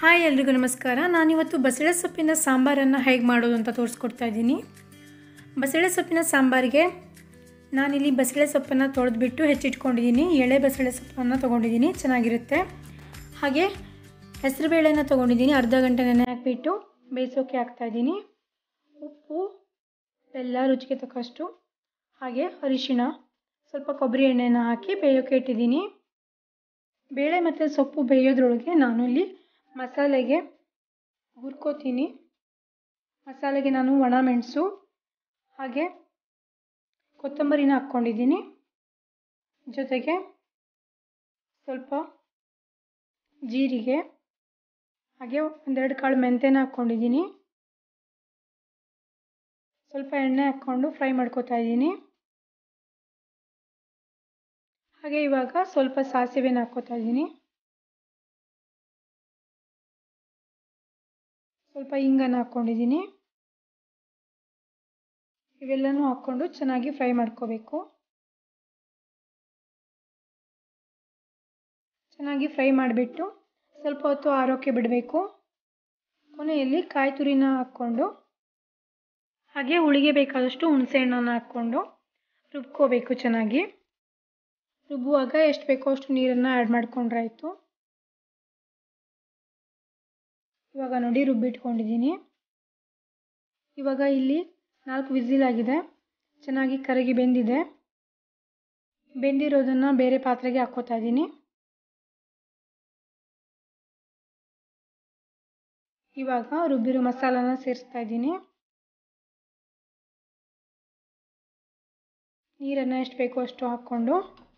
hi ಎಲ್ರಿಗೂ ನಮಸ್ಕಾರ ನಾನಿವತ್ತು ಬಸಳೆ ಸೊಪ್ಪಿನ ಸಾಂಬಾರನ್ನು ಹೇಗೆ ಮಾಡೋದು ಅಂತ ತೋರಿಸ್ಕೊಡ್ತಾ ಇದ್ದೀನಿ ಬಸಳೆ ಸೊಪ್ಪಿನ ಸಾಂಬಾರಿಗೆ ನಾನಿಲ್ಲಿ ಬಸಳೆ ಸೊಪ್ಪನ್ನು ತೊಳೆದ್ಬಿಟ್ಟು ಹೆಚ್ಚಿಟ್ಕೊಂಡಿದ್ದೀನಿ ಎಳೆ ಬಸಳೆ ಸೊಪ್ಪನ್ನು ತೊಗೊಂಡಿದ್ದೀನಿ ಚೆನ್ನಾಗಿರುತ್ತೆ ಹಾಗೆ ಹೆಸರುಬೇಳೆನ ತೊಗೊಂಡಿದ್ದೀನಿ ಅರ್ಧ ಗಂಟೆ ನೆನೆ ಹಾಕಿಬಿಟ್ಟು ಬೇಯಿಸೋಕೆ ಹಾಕ್ತಾಯಿದ್ದೀನಿ ಉಪ್ಪು ಬೆಲ್ಲ ರುಚಿಗೆ ತಕ್ಕಷ್ಟು ಹಾಗೆ ಅರಿಶಿಣ ಸ್ವಲ್ಪ ಕೊಬ್ಬರಿ ಎಣ್ಣೆನ ಹಾಕಿ ಬೇಯೋಕೆ ಇಟ್ಟಿದ್ದೀನಿ ಬೇಳೆ ಮತ್ತು ಸೊಪ್ಪು ಬೇಯೋದ್ರೊಳಗೆ ನಾನು ಇಲ್ಲಿ ಮಸಾಲೆಗೆ ಹುರ್ಕೋತೀನಿ ಮಸಾಲೆಗೆ ನಾನು ಒಣ ಮೆಣಸು ಹಾಗೆ ಕೊತ್ತಂಬರಿನ ಹಾಕ್ಕೊಂಡಿದ್ದೀನಿ ಜೊತೆಗೆ ಸ್ವಲ್ಪ ಜೀರಿಗೆ ಹಾಗೆ ಒಂದೆರಡು ಕಾಳು ಮೆಂತ್ಯನ ಹಾಕ್ಕೊಂಡಿದ್ದೀನಿ ಸ್ವಲ್ಪ ಎಣ್ಣೆ ಹಾಕ್ಕೊಂಡು ಫ್ರೈ ಮಾಡ್ಕೊತಾ ಇದ್ದೀನಿ ಹಾಗೆ ಇವಾಗ ಸ್ವಲ್ಪ ಸಾಸಿವೆನ ಹಾಕ್ಕೋತಾ ಇದ್ದೀನಿ ಸ್ವಲ್ಪ ಹಿಂಗನ್ನು ಹಾಕ್ಕೊಂಡಿದ್ದೀನಿ ಇವೆಲ್ಲನೂ ಹಾಕ್ಕೊಂಡು ಚೆನ್ನಾಗಿ ಫ್ರೈ ಮಾಡ್ಕೋಬೇಕು ಚೆನ್ನಾಗಿ ಫ್ರೈ ಮಾಡಿಬಿಟ್ಟು ಸ್ವಲ್ಪ ಹೊತ್ತು ಆರೋಕ್ಕೆ ಬಿಡಬೇಕು ಕೊನೆಯಲ್ಲಿ ಕಾಯಿ ತುರಿನ ಹಾಕ್ಕೊಂಡು ಹಾಗೆ ಹುಳಿಗೆ ಬೇಕಾದಷ್ಟು ಹುಣಸೆಹಣ್ಣನ್ನು ಹಾಕ್ಕೊಂಡು ರುಬ್ಕೋಬೇಕು ಚೆನ್ನಾಗಿ ರುಬ್ಬುವಾಗ ಎಷ್ಟು ಬೇಕೋ ಅಷ್ಟು ನೀರನ್ನು ಆ್ಯಡ್ ಮಾಡ್ಕೊಂಡ್ರೆ ಆಯಿತು ಇವಾಗ ನೋಡಿ ರುಬ್ಬಿಟ್ಕೊಂಡಿದ್ದೀನಿ ಇವಾಗ ಇಲ್ಲಿ ನಾಲ್ಕು ವಿಸಿಲ್ ಆಗಿದೆ ಚೆನ್ನಾಗಿ ಕರಗಿ ಬೆಂದಿದೆ ಬೆಂದಿರೋದನ್ನು ಬೇರೆ ಪಾತ್ರೆಗೆ ಹಾಕ್ಕೋತಾ ಇದ್ದೀನಿ ಇವಾಗ ರುಬ್ಬಿರೋ ಮಸಾಲಾನ ಸೇರಿಸ್ತಾ ಇದ್ದೀನಿ ನೀರನ್ನು ಎಷ್ಟು ಬೇಕೋ ಅಷ್ಟು ಹಾಕ್ಕೊಂಡು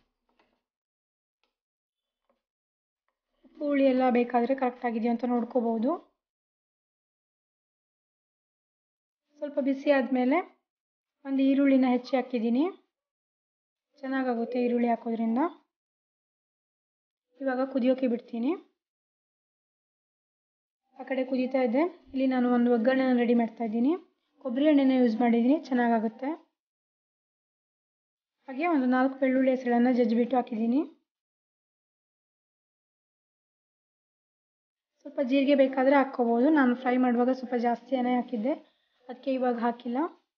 ಉಪ್ಪು ಹುಳಿ ಎಲ್ಲ ಬೇಕಾದರೆ ಕರೆಕ್ಟಾಗಿದೆಯಾ ಅಂತ ನೋಡ್ಕೋಬೋದು ಸ್ವಲ್ಪ ಬಿಸಿ ಆದಮೇಲೆ ಒಂದು ಈರುಳ್ಳಿನ ಹೆಚ್ಚಿ ಹಾಕಿದ್ದೀನಿ ಚೆನ್ನಾಗಾಗುತ್ತೆ ಈರುಳ್ಳಿ ಹಾಕೋದ್ರಿಂದ ಇವಾಗ ಕುದಿಯೋಕೆ ಬಿಡ್ತೀನಿ ಆ ಕಡೆ ಕುದೀತಾ ಇದೆ ಇಲ್ಲಿ ನಾನು ಒಂದು ಒಗ್ಗರಣೆನ ರೆಡಿ ಮಾಡ್ತಾ ಇದ್ದೀನಿ ಕೊಬ್ಬರಿ ಎಣ್ಣೆನ ಯೂಸ್ ಮಾಡಿದ್ದೀನಿ ಚೆನ್ನಾಗಾಗುತ್ತೆ ಹಾಗೆ ಒಂದು ನಾಲ್ಕು ಬೆಳ್ಳುಳ್ಳಿ ಹೆಸಳನ್ನು ಜಜ್ಜಿಬಿಟ್ಟು ಹಾಕಿದ್ದೀನಿ ಸ್ವಲ್ಪ ಜೀರಿಗೆ ಬೇಕಾದರೆ ಹಾಕ್ಕೋಬೋದು ನಾನು ಫ್ರೈ ಮಾಡುವಾಗ ಸ್ವಲ್ಪ ಜಾಸ್ತಿಯೇ ಹಾಕಿದ್ದೆ ಅದಕ್ಕೆ ಇವಾಗ ಹಾಕಿಲ್ಲ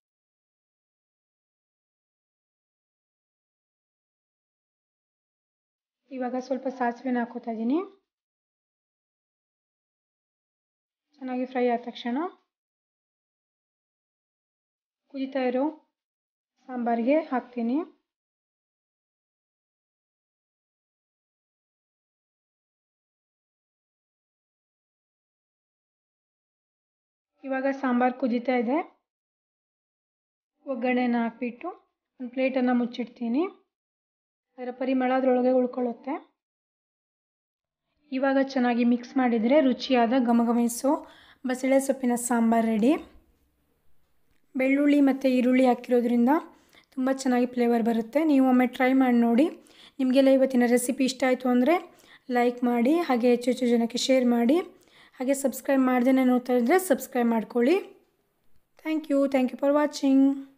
ಇವಾಗ ಸ್ವಲ್ಪ ಸಾಸಿವೆನ ಹಾಕೋತಾ ಇದ್ದೀನಿ ಚೆನ್ನಾಗಿ ಫ್ರೈ ಆದ ತಕ್ಷಣ ಕುದೀತಾ ಇರೋ ಸಾಂಬಾರಿಗೆ ಹಾಕ್ತೀನಿ ಇವಾಗ ಸಾಂಬಾರು ಕುದೀತಾ ಇದೆ ಒಗ್ಗರಣೆನ ಹಾಕ್ಬಿಟ್ಟು ಒಂದು ಪ್ಲೇಟನ್ನು ಮುಚ್ಚಿಡ್ತೀನಿ ಅದರ ಪರಿಮಳ ಅದರೊಳಗೆ ಉಳ್ಕೊಳ್ಳುತ್ತೆ ಇವಾಗ ಚೆನ್ನಾಗಿ ಮಿಕ್ಸ್ ಮಾಡಿದರೆ ರುಚಿಯಾದ ಘಮಘಮಿಸೋ ಬಸಳೆ ಸೊಪ್ಪಿನ ಸಾಂಬಾರು ರೆಡಿ ಬೆಳ್ಳುಳ್ಳಿ ಮತ್ತು ಈರುಳ್ಳಿ ಹಾಕಿರೋದ್ರಿಂದ ತುಂಬ ಚೆನ್ನಾಗಿ ಫ್ಲೇವರ್ ಬರುತ್ತೆ ನೀವು ಒಮ್ಮೆ ಟ್ರೈ ಮಾಡಿ ನೋಡಿ ನಿಮಗೆಲ್ಲ ಇವತ್ತಿನ ರೆಸಿಪಿ ಇಷ್ಟ ಆಯಿತು ಅಂದರೆ ಲೈಕ್ ಮಾಡಿ ಹಾಗೆ ಹೆಚ್ಚು ಹೆಚ್ಚು ಜನಕ್ಕೆ ಶೇರ್ ಮಾಡಿ ಹಾಗೆ ಸಬ್ಸ್ಕ್ರೈಬ್ ಮಾಡ್ದೇ ನೋಡ್ತಾ ಇದ್ದರೆ ಸಬ್ಸ್ಕ್ರೈಬ್ ಮಾಡ್ಕೊಳ್ಳಿ thank you thank you for watching